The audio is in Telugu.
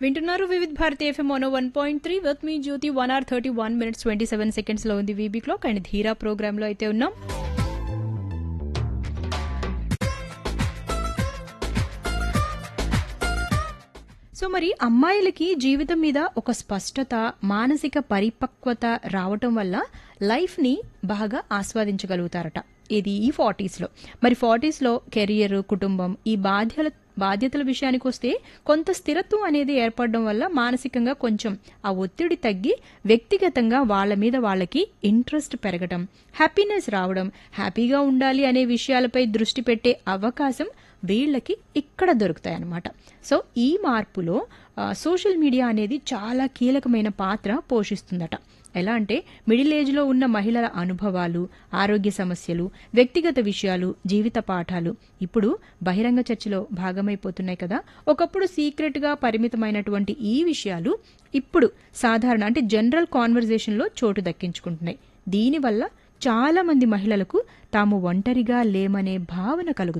వింటున్నారు Vividh Bharati FM mono one point three with me Jyoti one hour thirty one minutes twenty seven seconds లో ఉంది VB clock and Dheera programme లో అయితే ఉన్నాం సో మరి అమ్మాయిలకి జీవితం మీద ఒక స్పష్టత మానసిక పరిపక్వత రావటం వల్ల లైఫ్ ని బాగా ఆస్వాదించగలుగుతారట ఇది ఈ ఫార్టీస్ లో మరి ఫార్టీస్ లో కెరియర్ కుటుంబం ఈ బాధ్యత బాధ్యతల విషయానికి వస్తే కొంత స్థిరత్వం అనేది ఏర్పడడం వల్ల మానసికంగా కొంచెం ఆ ఒత్తిడి తగ్గి వ్యక్తిగతంగా వాళ్ళ మీద వాళ్ళకి ఇంట్రెస్ట్ పెరగడం హ్యాపీనెస్ రావడం హ్యాపీగా ఉండాలి అనే విషయాలపై దృష్టి పెట్టే అవకాశం వీళ్ళకి ఇక్కడ దొరుకుతాయి అన్నమాట సో ఈ మార్పులో ఆ, సోషల్ మీడియా అనేది చాలా కీలకమైన పాత్ర పోషిస్తుందట ఎలా అంటే మిడిల్ ఏజ్లో ఉన్న మహిళల అనుభవాలు ఆరోగ్య సమస్యలు వ్యక్తిగత విషయాలు జీవిత పాఠాలు ఇప్పుడు బహిరంగ చర్చలో భాగమైపోతున్నాయి కదా ఒకప్పుడు సీక్రెట్గా పరిమితమైనటువంటి ఈ విషయాలు ఇప్పుడు సాధారణ అంటే జనరల్ కాన్వర్జేషన్లో చోటు దక్కించుకుంటున్నాయి దీనివల్ల చాలా మంది మహిళలకు తాము ఒంటరిగా లేమనే భావన కలుగుతుంది